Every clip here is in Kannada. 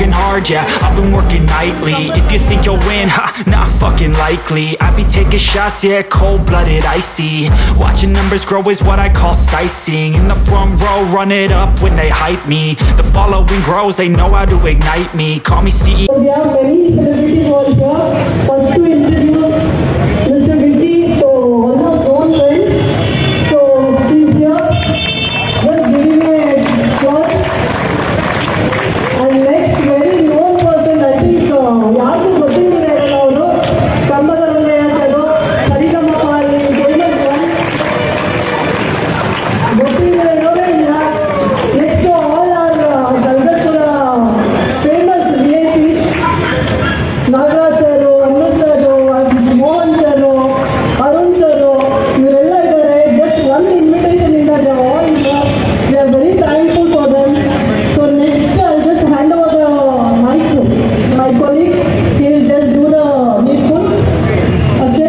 working hard, yeah, I've been working nightly If you think you'll win, ha, not fucking likely I be taking shots, yeah, cold-blooded, icy Watching numbers grow is what I call sightseeing In the front row, run it up when they hype me The following grows, they know how to ignite me Call me CEO We have many celebrities over here. First to introduce Mr. Vicky, so one of known friends. So please here, just giving a applause. And next very known person, I think ಯಾರಿಗೂ ಗೊತ್ತಿಲ್ಲ ಅವರು Kambada Rangaiah sir Sa Re Ga Ma Pa famous one ಗೊತ್ತಿಲ್ಲ ಇರೋದೇ ಇಲ್ಲ ನೆಕ್ಸ್ಟ್ ಆಲ್ ಆರ್ ಗಲ್ಗಟ್ಟುರ famous V I Ps Nagaraj sir ಅನ್ನು sir Mohan sir Arun sir ಇವರೆಲ್ಲ ಇದ್ದಾರೆ ಜಸ್ಟ್ ಒನ್ ಇನ್ವಿಟೇಷನ್ ಇಂದ they all we are very thankful for them so next I just hand over the mic my colleague he will just do the needful Akshay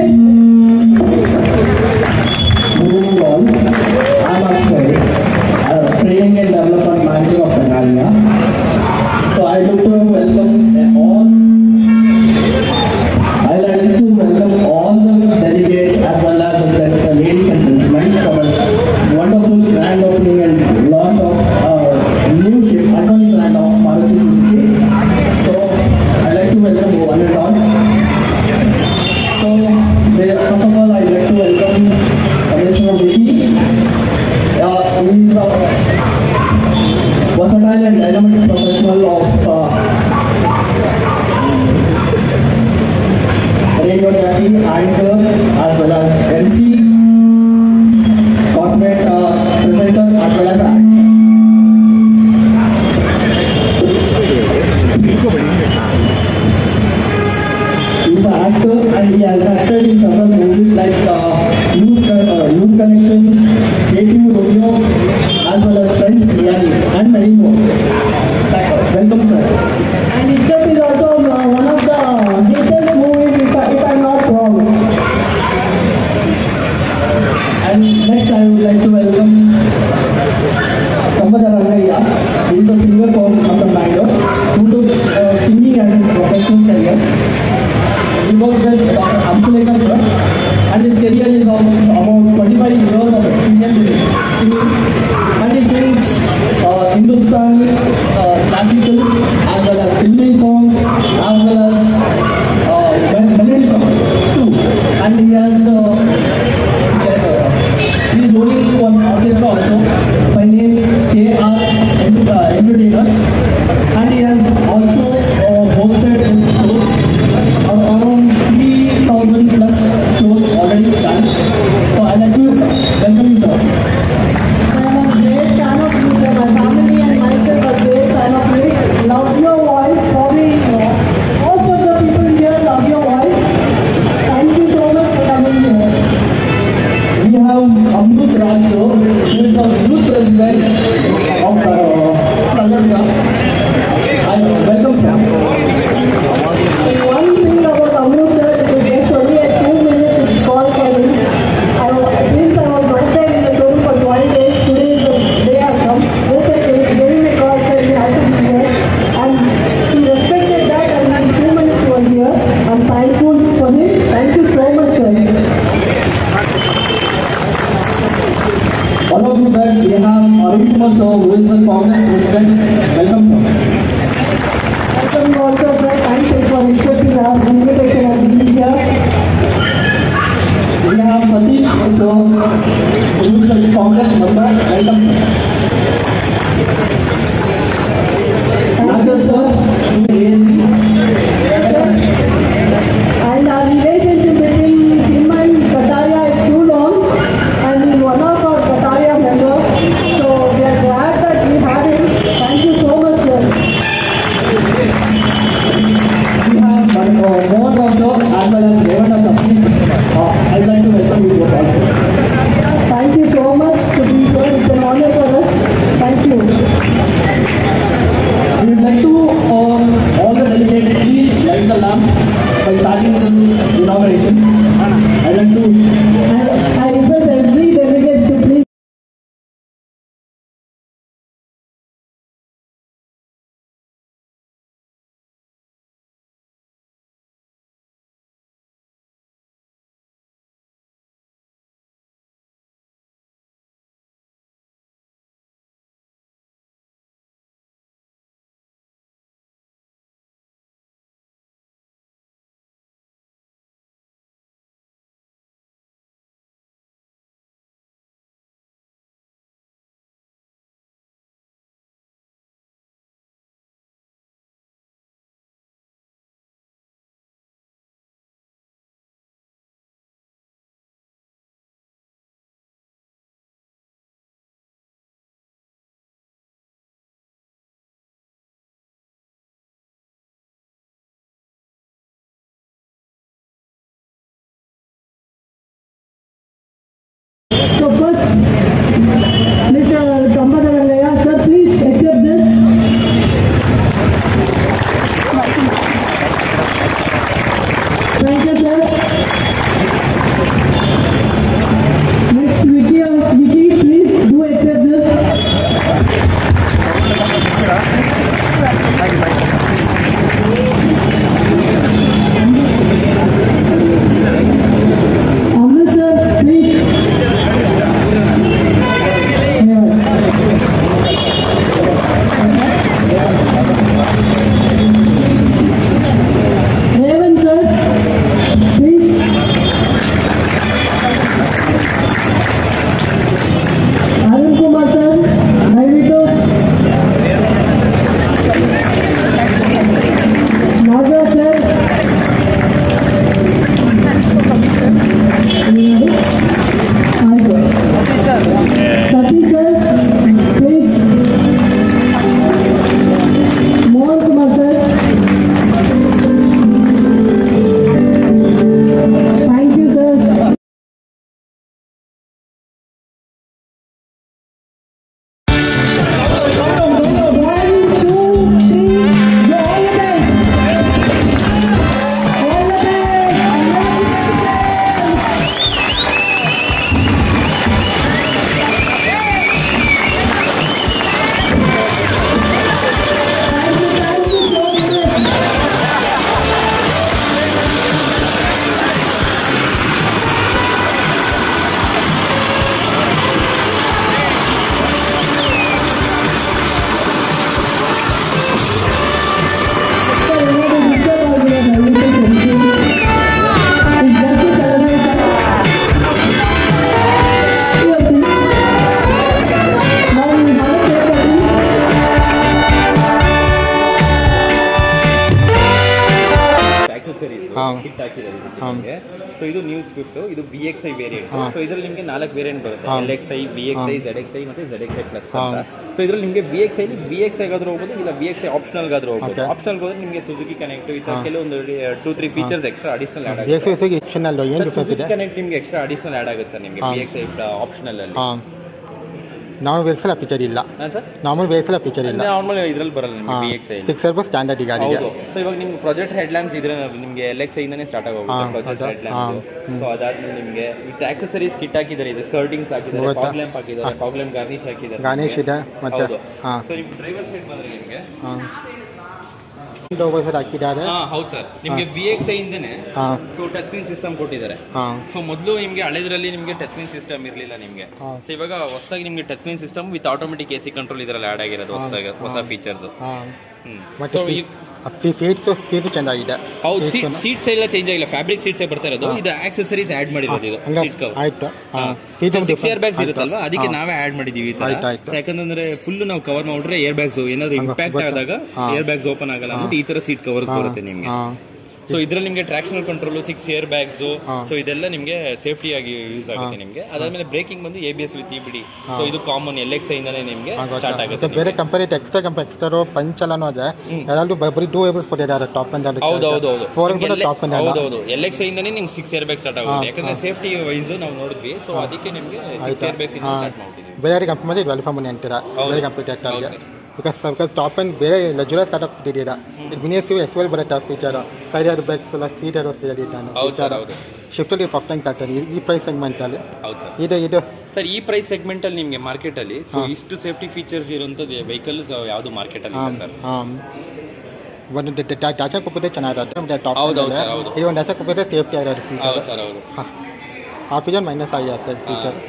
Moving on, I'm Akshay, uh, training and development manager of Bengalia. So I look to welcome all. I like to welcome all the delegates as well as the, the ladies and gentlemen for this wonderful grand opening and launch of uh, new ship, iconic brand of Maruti Suzuki. So I like to welcome one and all. So, they- first of all, I'd like to welcome uh, Mr. Vicky. Uh, he is a versatile and dynamic professional of uh, radio jockey, anchor, as well as MC, corporate uh, presenter, as well as actor. He's an actor and he has acted in several movies like uh, News, uh, News Connection, K2 Romeo, as well as French Biryani, and many more. Thank- Welcome, sir. And Izzat is also uh, one of the greatest movies, if, I, if I'm not wrong. And next, I would like to welcome Kambada Rangaya. He is a singer from, from Bangalore who took uh, singing as his professional career. He worked with Dr. Hamsuleka sir and his career is of about 25 years of experience in singing. And he sings uh, Hindustani, uh, classical as well as filming accessories ಹಾ. ಕಿಟ್ ಹಾಕಿದ್ದಾರೆ ಇದಕ್ಕೆ ಹಾ. ನಿಮ್ಗೆ ಸೊ ಇದು ನ್ಯೂ ಸ್ವಿಫ್ಟ್ ಇದು ಬಿ ಎಕ್ಸ್ ಐ ವೇರಿಯಂಟ್ ಹಾ. ಸೊ ಇದರಲ್ಲಿ ನಿಮಗೆ ನಾಲ್ಕು ವೇರಿಯಂಟ್ ಬರುತ್ತೆ ಹಾ. L X I V X I ಹಾ. ಝೆಡ್ ಎಕ್ಸ್ ಐ ಮತ್ತೆ ಝೆಡ್ ಎಕ್ಸ್ ಐ ಪ್ಲಸ್ ಹಾ. ಅಂತ ಸೊ ಇದರಲ್ಲಿ ನಿಮಗೆ ಬಿ ಎಕ್ಸ್ ಐಲಿ ಬಿ ಎಕ್ಸ್ ಐಗಾದ್ರೂ ಹೋಗ್ಬೋದು ಇಲ್ಲ ಬಿ ಎಕ್ಸ್ ಐ ಆಪ್ಷನಲ್ ಗಾದ್ರೂ ಹೋಗ್ಬೋದು Okay. ಆಪ್ಷನಲ್ ಹೋದ್ರೆ ನಿಮಗೆ ಸುಜುಕಿ ಕನೆಕ್ಟ್ ಈ ತರ ಹಾ. ಕೆಲವೊಂದು two three features extra additional add ಬಿ ಆಗುತ್ತೆ ಎಕ್ಸ್ ಎಸ್ಗೆ ಎಕ್ಸ್ಟರ್ನಲ್ ಏನು ಡಿಫ್ರೆನ್ಸ್ ಇದೆ ಕನೆಕ್ಟ್ ನಿಮಗೆ ಎಕ್ಸ್ಟ್ರಾ ಅಡಿಷನಲ್ ಆಡ್ ಆಗುತ್ತೆ ಸರ್ ನಿಮಗೆ ಹಾ. ಬಿ ಎಕ್ಸ್ ಐ ಆಪ್ಷನಲ್ ಅಲ್ಲಿ ಹಾಂ ನಾರ್ಮಲ್ ವೆಹಿಕಲ್ಸ್ ಫೀಚರ್ ಇಲ್ಲ ಹಾಂ ಸರ್ ನಾರ್ಮಲ್ ವೆಹಿಕಲ್ಸ್ ಫೀಚರ್ ಇಲ್ಲ ನಾರ್ಮಲ್ ಇದ್ರಲ್ಲಿ ಬರಲ್ಲ ನಿಮಗೆ V X I six airbags standard ಈಗ ಗಾಡಿಗೆ ಹೌದು ಸೊ ಇವಾಗ ನಿಮ್ಗೆ ಪ್ರಾಜೆಕ್ಟ್ ಹೆಡ್ಲ್ಯಾಂಡ್ಸ್ ಇದ್ರೆ ನಿಮಗೆ ಎಲ್ ಎಕ್ಸ್ ಇಂದಾನೆ ಸ್ಟಾರ್ಟ್ ಆಗೋಗುತ್ತೆ ಹಾ, ಪ್ರಾಜೆಕ್ಟ್ ಹೌದಾ? ಹೆಡ್ಲ್ಯಾಂಡ್ಸ್ ಹಾ, ಹ್ಮ್. ಸೊ ಅದಾದ್ಮೇಲೆ ನಿಮಗೆ ವಿತ್ ಆಕ್ಸೆಸರೀಸ್ ಕಿಟ್ ಹಾಕಿದ್ದಾರೆ ಇದು ಸರ್ಟಿಂಗ್ಸ್ ಹಾಕಿದ್ದಾರೆ ಗೊತ್ತಾ? ಫಾಗ್ ಲ್ಯಾಂಪ್ ಹಾಕಿದ್ದಾರೆ ಫಾಗ್ ಲ್ಯಾಂಪ್ ಗಾರ್ನಿಶ್ ಹಾಕಿದ್ದಾರೆ ಗಾರ್ನಿಶ್ ಇದೆ ಮತ್ತೆ ಹೌದು ಹಾಂ ಸೊ ನಿಮ್ಗೆ ಡ್ರೈವರ್ ಸೈಡ್ ಬಂದ್ರೆ ನಿಮಗೆ ಹಾಂ ಡೋಬರ್ ಸರ್ ಹಾಕಿದ್ದಾರೆ ಹಾ ಹೌದು ಸರ್ ನಿಮಗೆ ಬಿ ಎಕ್ಸ್ ಐ ಇಂದನೇ ಹಾಂ ಸೊ ಟಚ್ ಸ್ಕ್ರೀನ್ ಸಿಸ್ಟಮ್ ಕೊಟ್ಟಿದ್ದಾರೆ ಹಾಂ ಸೊ ಮೊದಲು ನಿಮಗೆ ಹಳೆದ್ರಲ್ಲಿ ನಿಮಗೆ ಟಚ್ ಸ್ಕ್ರೀನ್ ಸಿಸ್ಟಮ್ ಇರಲಿಲ್ಲ ನಿಮಗೆ ಹಾ. ಸೊ ಇವಾಗ ಹೊಸದಾಗಿ ನಿಮಗೆ touch screen system with automatic A C control ಇದರಲ್ಲಿ ಆಡ್ ಆಗಿರೋದು ಹೊಸದಾಗಿ ಹೊಸ ಫೀಚರ್ಸ್ ಹಾಂ ಹ್ಮ್ ಮತ್ತೆ ಸೊ ಸೀಟ್ಸು ಸೀಟು ಚೆನ್ನಾಗಿದೆ ಹೌದು Seats ನು- ಸೀಟ್ಸ್ ಎಲ್ಲ ಚೇಂಜ್ ಆಗಿಲ್ಲ ಫ್ಯಾಬ್ರಿಕ್ ಸೀಟ್ಸ್ ಬರ್ತಾ ಇರೋದು ಇದು ಆಕ್ಸೆಸರೀಸ್ ಆಡ್ ಮಾಡಿರೋದು ಇದು ಹಂಗ ಸೀಟ್ ಕವರ್ ಆಯ್ತು ಹಾಂ ಸೀಟು ಸಿಕ್ಸ್ ಏರ್ ಬ್ಯಾಗ್ಸ್ ಇರುತ್ತಲ್ವಾ ಅದಕ್ಕೆ ನಾವೇ ಆಡ್ ಮಾಡಿದೀವಿ ಈ ತರ ಆಯ್ತು, ಆಯ್ತು. So, ಯಾಕಂದ್ರೆ ಫುಲ್ ನಾವು ಕವರ್ ಮಾಡ್ರೆ ಏರ್ ಬ್ಯಾಗ್ಸ್ ಏನಾದ್ರು ಹಂಗ ಇಂಪ್ಯಾಕ್ಟ್ ಗೊತ್ತಾ? ಆದಾಗ ಹಾ. ಏರ್ ಬ್ಯಾಗ್ಸ್ ಓಪನ್ ಆಗಲ್ಲ ಅಂದ್ಬಿಟ್ಟು ಈ ತರ ಸೀಟ್ ಕವರ್ಸ್ ಬರುತ್ತೆ ನಿಮ್ಗೆ ಹಾಂ ಸೊ ಇದ್ರಲ್ಲಿ ನಿಮ್ಗೆ traction control six air bags ಹಾ. ಸೊ ಇದೆಲ್ಲ ನಿಮ್ಗೆ ಸೇಫ್ಟಿ ಆಗಿ ಯೂಸ್ ಆಗುತ್ತೆ ನಿಮ್ಗೆ ಅದಾದ್ಮೇಲೆ ಬ್ರೇಕಿಂಗ್ ಬಂದು A B S with E B D so ಇದು ಕಾಮನ್ ಎಲ್ ಎಕ್ಸ್ ಇಂದಾನೆ ನಿಮ್ಗೆ ಸ್ಟಾರ್ಟ್ ಮತ್ತೆ ಆಗುತ್ತೆ ಬೇರೆ company extra company extra Punch ಎಲ್ಲಾನು ಅದೇ ಎಲ್ಲರೂ ಬರೀ ಟೂ ಏಬಲ್ಸ್ ಕೊಟ್ಟಿದ್ದಾರೆ ಟಾಪ್ ಅಂಡ್ ಹೌದು ಹೌದು ಹೌದು ಫೋರ್ ನಿಮ್ಗೆ ಟಾಪ್ ಅಂಡ್ ಹೌದು ಹೌದು ಎಲ್ ಎಕ್ಸ್ ಇಂದಾನೆ ನಿಮ್ಗೆ ಸಿಕ್ಸ್ ಏರ್ ಬ್ಯಾಗ್ ಸ್ಟಾರ್ಟ್ ಆಗುತ್ತೆ ಯಾಕಂದ್ರೆ ಸೇಫ್ಟಿ ವೈಸ್ ನಾವು ನೋಡಿದ್ವಿ ಸೊ ಅದಕ್ಕೆ ನಿಮ್ಗೆ ಸಿಕ್ಸ್ ಏರ್ ಬ್ಯಾಗ್ಸ್ ಇಂದ ಸ್ಟಾರ್ಟ್ ಮಾಡ್ತಿದ್ವಿ ಬೇರೆ ಕಂಪನಿ ಮೇಲೆ ವೆಲ್ಫಾ ಮನಿ ಅಂತೀರಾ ಹೌದು. ಬೇರೆ ಕಂಪನಿ ಆಗ್ತಾರೆ ಹೌದು ಬಿಕಾಸ್ ಸರ್ಕಲ್ ಟಾಪ್ ಅಂಡ್ ಬೇರೆ ಲಜುರಸ್ ಸ್ಟಾರ್ಟ್ ಕೊಟ್ಟಿದ್ದೀರಾ ಇದು ಮಿನಿಯಸ್ ಎಸ್ ವೆಲ್ ಬರುತ್ತೆ ಆ ಫೀಚರ್ ಸೈಡ್ ಏರ್ ಬ್ಯಾಗ್ಸ್ ಎಲ್ಲ ಸೀಟ್ ಏರ್ ಇದ್ದಾನೆ ಹೌದು ಸರ್ ಹೌದು ಶಿಫ್ಟಲ್ಲಿ ಫಸ್ಟ್ ಟೈಮ್ ಕಾಡ್ತಾರೆ ಈ ಪ್ರೈಸ್ ಸೆಗ್ಮೆಂಟಲ್ಲಿ ಹೌದು ಸರ್ ಇದು ಇದು ಸರ್ ಈ ಪ್ರೈಸ್ ಸೆಗ್ಮೆಂಟ್ ಅಲ್ಲಿ ನಿಮ್ಗೆ ಮಾರ್ಕೆಟ್ ಅಲ್ಲಿ ಸೊ ಇಷ್ಟು ಸೇಫ್ಟಿ ಫೀಚರ್ಸ್ ಇರುವಂತದ್ದು ವೆಹಿಕಲ್ ಯಾವುದು ಮಾರ್ಕೆಟ್ ಅಲ್ಲಿ ಇಲ್ಲ ಸರ್ ಹಾಂ ಒಂದು ಟಾಟಾ ಕುಪ್ಪದೆ ಚೆನ್ನಾಗಿರುತ್ತೆ ಟಾಪ್ ಹೌದು, ಅಂಡ್ ಹೌದು ಸರ್, ಹೌದು. ಇದು ಒಂದು ಟಾಟಾ ಕುಪ್ಪದೆ ಸೇಫ್ಟಿ ಆಗಿರೋ ಫೀಚರ್ ಹೌದು ಸರ್ ಹೌದು ಆ ಫೀಚರ್ ಮೈನಸ್ ಆಗಿ ಅಷ್ಟೇ ಫೀಚರ್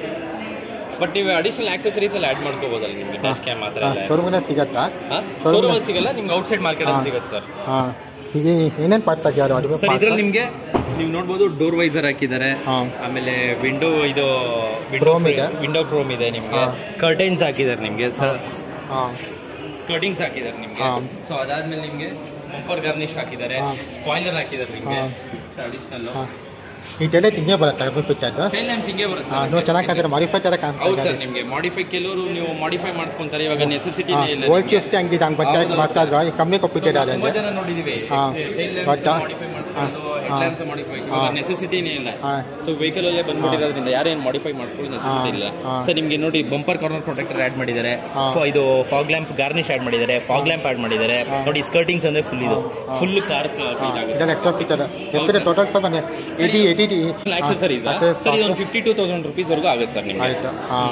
ಬಟ್ ನೀವು ಅಡಿಷನಲ್ ಆಕ್ಸೆಸರೀಸ್ ಎಲ್ಲ ಆಡ್ ಮಾಡ್ಕೋಬೋದಲ್ಲ ನಿಮ್ಗೆ ಡ್ಯಾಶ್ ಕ್ಯಾಮ್ ಮಾತ್ರ ಎಲ್ಲ ಶೋರೂಮ್ಗೆ ಸಿಗತ್ತಾ ಶೋರೂಮ್ ಅಲ್ಲಿ ಸಿಗಲ್ಲ ನಿಮ್ಗೆ ಔಟ್ಸೈಡ್ ಮಾರ್ಕೆಟ್ ಅಲ್ಲಿ ಸಿಗುತ್ತೆ ಸರ್ ಹಾಂ ಈಗ ಏನೇನು ಪಾರ್ಟ್ಸ್ ಹಾಕ್ಯಾರೋ ಅದು ಸರ್ ಇದ್ರಲ್ಲಿ ನಿಮ್ಗೆ ನೀವು ನೋಡ್ಬೋದು ಡೋರ್ ವೈಸರ್ ಹಾಕಿದ್ದಾರೆ ಹಾಂ ಆಮೇಲೆ ವಿಂಡೋ ಇದು Chrome ಇದೆ. ವಿಂಡೋ ಕ್ರೋಮ್ ಇದೆ ನಿಮ್ಗೆ ಕರ್ಟೈನ್ಸ್ ಹಾಕಿದ್ದಾರೆ ನಿಮ್ಗೆ ಹಾಂ ಸ್ಕರ್ಟಿಂಗ್ಸ್ ಹಾಕಿದ್ದಾರೆ ನಿಮ್ಗೆ ಹಾ. ಸೊ ಅದಾದ್ಮೇಲೆ ನಿಮ್ಗೆ ಬಂಪರ್ ಗಾರ್ನಿಶ್ ಹಾಕಿದ್ದಾರೆ ಸ್ಪಾಯ್ಲರ್ ಹಾಕಿದ್ದಾರೆ ನಿಮ್ಗೆ ಅಡಿಷನಲ್ ಹಾಂ ಈ ಟೆಲೆ ತಿಂಗೆ ಬರುತ್ತೆ ಅದು ಫೀಚರ್ ಟೈಲ್ ಲ್ಯಾಂಪ್ ಹಿಂಗೆ ಬರುತ್ತೆ ಹಾಂ ನೀವು ಚೆನ್ನಾಗಿ ಕಾಣ್ತಾರೆ ಮಾಡಿಫೈ ಥರ ಹೌದು ಕಾಣ್ತಾರೆ ಸರ್ ನಿಮ್ಗೆ ಮಾಡಿಫೈ ಕೆಲವರು ನೀವು ಮಾಡಿಫೈ ಮಾಡಿಸ್ಕೊಂತಾರೆ ಇವಾಗ ನೆಸೆಸಿಟಿನೇ ಇಲ್ಲ ಓಲ್ಡ್ ನಿಮ್ಗೆ. ಶಿಫ್ಟ್ ಹಂಗಿದೆ ಹಂಗೆ ಬರ್ತಾ ಹೌದು, ಮಾತಾಡುವ ಈ ಕಂಪ್ನಿ ಕೊಪ್ಪಿಟ್ಟಿದ್ದಾರೆ ತುಂಬಾ ಅಂದರೆ ಜನ ನೋಡಿದೀವಿ ಹಾ. ಬಟ್ ಮಾಡಿಫೈ ಮಾಡಿಸ್ಕೊಂಡು ಹೆಡ್ಲ್ಯಾಂಪ್ಸ್ ಮಾಡಿಫೈ ಇವಾಗ ನೆಸೆಸಿಟಿನೇ ಇಲ್ಲ ಹಾಂ ಸೊ ವೆಹಿಕಲ್ ಅಲ್ಲೇ ಬಂದ್ಬಿಟ್ಟಿರೋದ್ರಿಂದ ಯಾರೇನು ಮಾಡಿಫೈ ಮಾಡಿಸ್ಕೊಳ್ಳೋ ನೆಸೆಸಿಟಿ ಇಲ್ಲ ಹಾ. ಸೊ ನಿಮ್ಗೆ ನೋಡಿ ಬಂಪರ್ ಕಾರ್ನರ್ ಪ್ರೊಟೆಕ್ಟರ್ ಆಡ್ ಮಾಡಿದ್ದಾರೆ ಹಾ. ಸೊ ಇದು ಫಾಗ್ ಲ್ಯಾಂಪ್ ಗಾರ್ನಿಶ್ ಆಡ್ ಮಾಡಿದ್ದಾರೆ ಫಾಗ್ ಲ್ಯಾಂಪ್ ಆಡ್ ಮಾಡಿದ್ದಾರೆ ನೋಡಿ ಸ್ಕರ್ಟಿಂಗ್ಸ್ ಅಂದ್ರೆ ಫುಲ್ ಇದು ಫುಲ್ ಕಾರ್ ಆಗುತ್ತೆ ಇದೆಲ್ಲ ಎಕ್ಸ್ಟ್ರಾ ಫೀಚರ್ ಎಷ್ಟಿದೆ ಟೋಟಲ್ ಬಂದೆ ಏಯ್ಟಿ ಏಯ್ಟಿ ಆಕ್ಸೆಸರೀಸ್ ಸರ್ ಇದೊಂದು ಫಿಫ್ಟಿ ಟೂ ತೌಸಂಡ್ ರುಪೀಸ್ ವರೆಗೂ ಆಗುತ್ತೆ ಸರ್ ನಿಮ್ಗೆ ಆಯ್ತು ಹಾಂ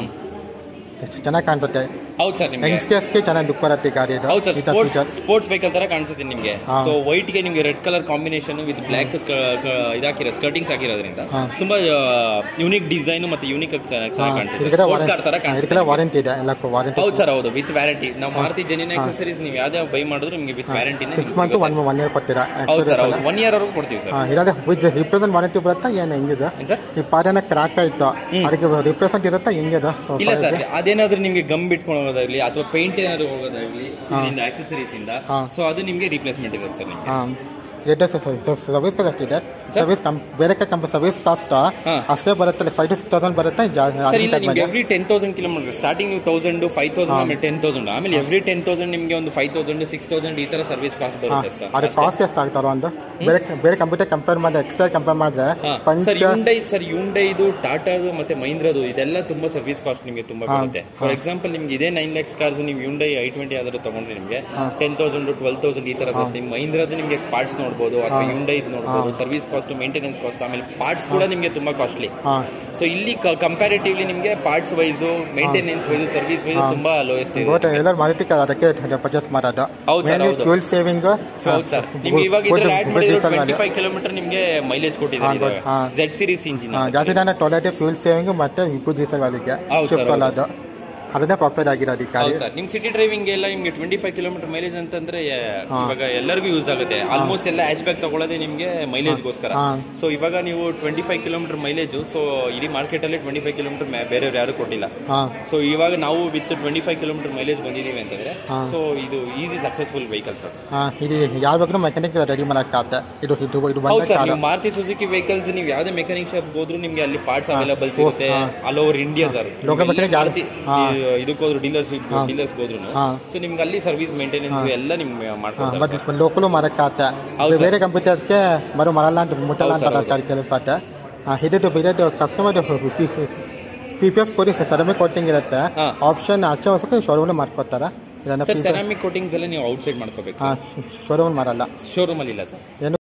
ಎಷ್ಟು ಚೆನ್ನಾಗಿ ಕಾಣಿಸುತ್ತೆ ಹೌದು ಸರ್ ನಿಮ್ಗೆ ಯಂಗ್ಸ್ಟರ್ಸ್ಗೆ ಚೆನ್ನಾಗಿ ಲುಕ್ ಬರುತ್ತೆ ಈ ಗಾಡಿ ಇದು ಹೌದು ಸರ್ ಈ ಥರ ಸ್ಪೋರ್ಟ್ಸ್ ಫೀಚರ್ ಸ್ಪೋರ್ಟ್ಸ್ ವೆಹಿಕಲ್ ತರ ಕಾಣಿಸುತ್ತೆ ನಿಮಗೆ ಹಾ. ಸೊ ವೈಟ್ ಗೆ ನಿಮಗೆ red colour combination with black ಇದಾಕಿರೋ ಸ್ಕರ್ಟಿಂಗ್ಸ್ ಹಾಕಿರೋದ್ರಿಂದ ಹಾ. ತುಂಬಾ ಯೂನಿಕ್ ಡಿಸೈನ್ ಮತ್ತೆ ಯೂನಿಕ್ ಚೆನ್ನಾಗಿ ಕಾಣಿಸುತ್ತೆ ಇದಕ್ಕೆಲ್ಲ ಸ್ಪೋರ್ಟ್ಸ್ ಕಾರ್ ತರ ಇದಕ್ಕೆಲ್ಲ ಕಾಣಿಸುತ್ತೆ ವಾರಂಟಿ ಇದೆ ಎಲ್ಲ ವಾರಂಟಿ ಹೌದು ಸರ್ ಹೌದು ವಿತ್ ವ್ಯಾರಂಟಿ ನಾವು ಮಾರುತಿ ಜೆನ್ಯೂನ್ ಆಕ್ಸೆಸರೀಸ್ ನೀವು ಯಾವ್ದೇ ಬೈ ಮಾಡಿದ್ರು ನಿಮಗೆ ವಿತ್ ವ್ಯಾರಂಟಿನೇ six month one one year ಕೊಡ್ತೀರಾ ಹೌದು ಸರ್ ಹೌದು ಒನ್ ಇಯರ್ ವರೆಗೂ ಕೊಡ್ತೀವಿ ಸರ್ ಹಾಂ ಇದಾದ್ರೆ ವಿತ್ ರಿಪ್ಲೇಸ್ಮೆಂಟ್ ವಾರಂಟಿ ಬರುತ್ತಾ ಏನು ಹೆಂಗಿದೆ ಏನ್ ಸರ್ ಈ ಪಾದನ ಕ್ರಾಕ್ ಆಯ್ತು ಅದಕ್ಕೆ ರಿಪ್ಲೇಸ್ಮೆಂಟ್ ಇರುತ್ತಾ ಹೆಂಗಿದೆ ಇಲ್ಲ ಸರ್ ಅದೇನಾದ್ರೂ ನಿಮ್ಗೆ ಗಮ್ ಬಿಟ್ಕೊಂಡು ಹೋಗೋದಾಗ್ಲಿ ಅಥವಾ ಪೇಂಟ್ ಏನಾದ್ರು ಹೋಗೋದಾಗ್ಲಿ ಇದರಿಂದ ಆಕ್ಸೆಸರೀಸ್ ಇಂದ ಹಾ. ಸೊ ಅದು ನಿಮ್ಗೆ ರಿಪ್ಲೇಸ್ಮೆಂಟ್ ಇರುತ್ತೆ ಸರ್ ನಿಮ್ಗೆ ಹಾಂ ರೇಟಸ್ ಸರ್ವಿಸ್ ಕಾಸ್ಟ್ ಅಷ್ಟಿದೆ ಸರ್ವಿಸ್ ಕಂ ಬೇರೆ ಕಂಪ ಸರ್ವಿಸ್ ಕಾಸ್ಟ್ ಹಾ. ಅಷ್ಟೇ ಬರುತ್ತೆ ಫೈವ್ ಟು ಸಿಕ್ಸ್ ತೌಸಂಡ್ ಬರುತ್ತೆ ಸರ್ ಇಲ್ಲ ನಿಮ್ಗೆ ಜಾಸ್ತಿ every ten thousand kilometre starting thousand five thousand ಆಮೇಲೆ ಟೆನ್ ತೌಸಂಡ್ ಆಮೇಲೆ ಎವ್ರಿ ಟೆನ್ ತೌಸಂಡ್ ನಿಮಗೆ ಒಂದು ಫೈವ್ ತೌಸಂಡ್ ಸಿಕ್ಸ್ ತೌಸಂಡ್ ಈ ತರ ಸರ್ವಿಸ್ ಕಾಸ್ಟ್ ಬರುತ್ತೆ ಸರ್ ಅದಕ್ಕೆ ಕಾಸ್ಟ್ ಎಷ್ಟು ಆಗ್ತಾರೋ ಒಂದು ಬೇರೆ ಬೇರೆ ಕಂಪ್ಯೂಟರ್ ಕಂಪೇರ್ ಮಾಡಿದ್ರೆ ಎಕ್ಸ್ಟ್ರಾ ಕಂಪೇರ್ ಮಾಡಿದ್ರೆ ಪಂಚ ಸರ್ ಯುಂಡೈ ಸರ್ ಯುಂಡೈದು ಟಾಟಾದು ಮತ್ತೆ ಮಹೀಂದ್ರದು ಇದೆಲ್ಲ ತುಂಬಾ ಸರ್ವಿಸ್ ಕಾಸ್ಟ್ ನಿಮಗೆ ತುಂಬಾ ಬರುತ್ತೆ ಫಾರ್ ಎಕ್ಸಾಂಪಲ್ ನಿಮ್ಗೆ ಇದೇ ನೈನ್ ಲ್ಯಾಕ್ಸ್ ಕಾರ್ಸ್ ನೀವು ಯುಂಡೈ ಐ ಟ್ವೆಂಟಿ ಯಾವ್ದಾದ್ರು ತಗೊಂಡ್ರೆ ನಿಮಗೆ ಟೆನ್ ತೌಸಂಡ್ ಟ್ವೆಲ್ ತೌಸಂಡ್ ಈ ತರ ಬರುತ್ತೆ ನಿಮ್ಗೆ ಮಹೀಂದ್ರದು ನಿಮಗೆ ಪಾರ್ಟ್ಸ್ ನೋಡ್ಬೋದು ಅಥವಾ ಯುಂಡೈ ನೋಡ್ಬೋದು ಸರ್ವಿಸ್ ಕಾಸ್ಟ್ ಮೇಂಟೆನೆನ್ಸ್ ಕಾಸ್ಟ್ ಆಮೇಲೆ ಪಾರ್ಟ್ಸ್ ಕೂಡ ನಿಮಗೆ ತುಂಬಾ ಕಾಸ್ಟ್ಲಿ ಹಾಂ ಸೊ ಇಲ್ಲಿ ಕಂಪ್ಯಾರಿಟಿವ್ಲಿ ನಿಮಗೆ parts wise maintenance wise service wise ತುಂಬಾ ಲೋಯೆಸ್ಟ್ ಇದೆ ಗೋಟ್ ಎಲ್ಲರೂ ಮಾರುತಿ car ಅದಕ್ಕೆ ಪರ್ಚೇಸ್ ಮಾಡೋದು ಹೌದು sir, ಹೌದು. ಫ್ಯೂಲ್ ಸೇವಿಂಗ್ ಹೌದು ಸರ್ ನಿಮ್ಗೆ ಇವಾಗ ಇದ್ರಲ್ಲಿ ಆಡ್ ಮಾಡಿರೋ ಟ್ವೆಂಟಿ ಫೈವ್ ಕಿಲೋಮೀಟರ್ ನಿಮಗೆ ಮೈಲೇಜ್ ಹಾ, ಕೊಟ್ಟಿದ್ದಾರೆ good. ಹಾ. ಝೆಡ್ ಸೀರೀಸ್ ಇಂಜಿನ್ ಜಾಸ್ತಿ ನಾನು ಟೊಲೆಟ್ ಫ್ಯೂಲ್ ಸೇವಿಂಗ್ ಮತ್ತೆ ಗುಡ್ ಡೀಸೆಲ್ ಅದಕ್ಕೆ ಹೌದು sir, ಶಿಫ್ಟ್ ಹೌದು. ಅಲ್ಲ ಅದು ಅದನ್ನೇ ಪಾಪ್ಯುಲರ್ ಆಗಿರೋದು ಈ ಗಾಡಿ ಹೌದು ಸರ್ ನಿಮ್ ಸಿಟಿ ಡ್ರೈವಿಂಗ್ ಎಲ್ಲ ನಿಮ್ಗೆ ಟ್ವೆಂಟಿ ಫೈವ್ ಕಿಲೋಮೀಟರ್ ಮೈಲೇಜ್ ಅಂತಂದ್ರೆ ಆ, ಇವಾಗ ಎಲ್ಲರಿಗೂ ಯೂಸ್ ಆಗುತ್ತೆ ಆಲ್ಮೋಸ್ಟ್ ಎಲ್ಲ ಹ್ಯಾಚ್ ಬ್ಯಾಗ್ ತಗೊಳ್ಳೋದೇ ನಿಮ್ಗೆ ಮೈಲೇಜ್ಗೋಸ್ಕರ ಹಾ. ಸೊ ಇವಾಗ ನೀವು twenty five kilometre mileage so ಇಡೀ ಮಾರ್ಕೆಟ್ ಅಲ್ಲಿ ಟ್ವೆಂಟಿ ಫೈವ್ ಕಿಲೋಮೀಟರ್ ಬೇರೆಯವ್ರು ಯಾರು ಕೊಟ್ಟಿಲ್ಲ ಹಾಂ ಸೊ ಇವಾಗ ನಾವು with twenty five kilometre mileage ಬಂದಿದ್ದೀವಿ ಅಂತಂದ್ರೆ ಸೊ ಇದು ಈಸಿ ಸಕ್ಸಸ್ಫುಲ್ ವೆಹಿಕಲ್ ಸರ್ ಹಾಂ ಇದು ಯಾವ ಬೇಕಾದ್ರೂ ಮೆಕ್ಯಾನಿಕ್ ರೆಡಿ ಮಾಡೋಕ್ಕಾಗತ್ತೆ ಇದು ಇದು ಇದು ಹೌದು ಬಂದ ಸರ್ ಕಾರು ನೀವು ಮಾರುತಿ ಸುಜುಕಿ ವೆಹಿಕಲ್ಸ್ ನೀವು ಯಾವುದೇ ಮೆಕ್ಯಾನಿಕ್ ಶಾಪ್ ಹೋದ್ರು ನಿಮ್ಗೆ ಅಲ್ಲಿ ಪಾರ್ಟ್ಸ್ ಅವೈಲೇಬಲ್ ಸಿಗುತ್ತೆ all over India sir Local mechanic ಯಾರು- ಹಾ. ಇದಕ್ಕೆ ಹೋದ್ರು ಡೀಲರ್ಸ್ ಡೀಲರ್ಸ್ ಹೋದ್ರು ಹಾ. ಸೊ ನಿಮ್ಗೆ ಅಲ್ಲಿ ಸರ್ವಿಸ್ ಮೇಂಟೆನೆನ್ಸ್ ಎಲ್ಲ ನಿಮ್ಗೆ ಹಾಂ ಮಾಡ್ಕೊಡ್ತಾರೆ ಬಟ್ ಲೋಕಲು ಮಾರಕ್ಕಾಗತ್ತೆ ಹೌದು ಬೇರೆ ಕಂಪ್ಯೂಟರ್ಸ್ಗೆ ಬರೋ ಮರಲ್ಲ ಅಂತ ಮುಟ್ಟಲ್ಲ ಅಂತ ಹೌದು ಸರ್, ತರಕಾರಿ ಕೆಲಸತ್ತೆ ಇದ್ದು ಬೇರೆದು ಕಸ್ಟಮರ್ ಪಿ ಪಿ ಎಫ್ ಕೊಡಿ ಸೆರಮಿಕ್ ಕೋಟಿಂಗ್ ಇರುತ್ತೆ ಹಾ. ಆಪ್ಷನ್ ಆಚೆ ಹೊಸಕ್ಕೆ ಶೋರೂಮ್ ಮಾಡ್ಕೊತಾರೆ ಇದನ್ನು ಸರ್ ಸೆರಾಮಿಕ್ ಕೋಟಿಂಗ್ಸ್ ಎಲ್ಲ ನೀವು ಔಟ್ಸೈಡ್ ಮಾಡ್ಕೋಬೇಕು ಹಾಂ ಶೋರೂಮ್ ಮಾರಲ್ಲ ಶೋರೂಮ್ ಅಲ್ಲಿ ಇಲ್ಲ ಸರ್ ಏನು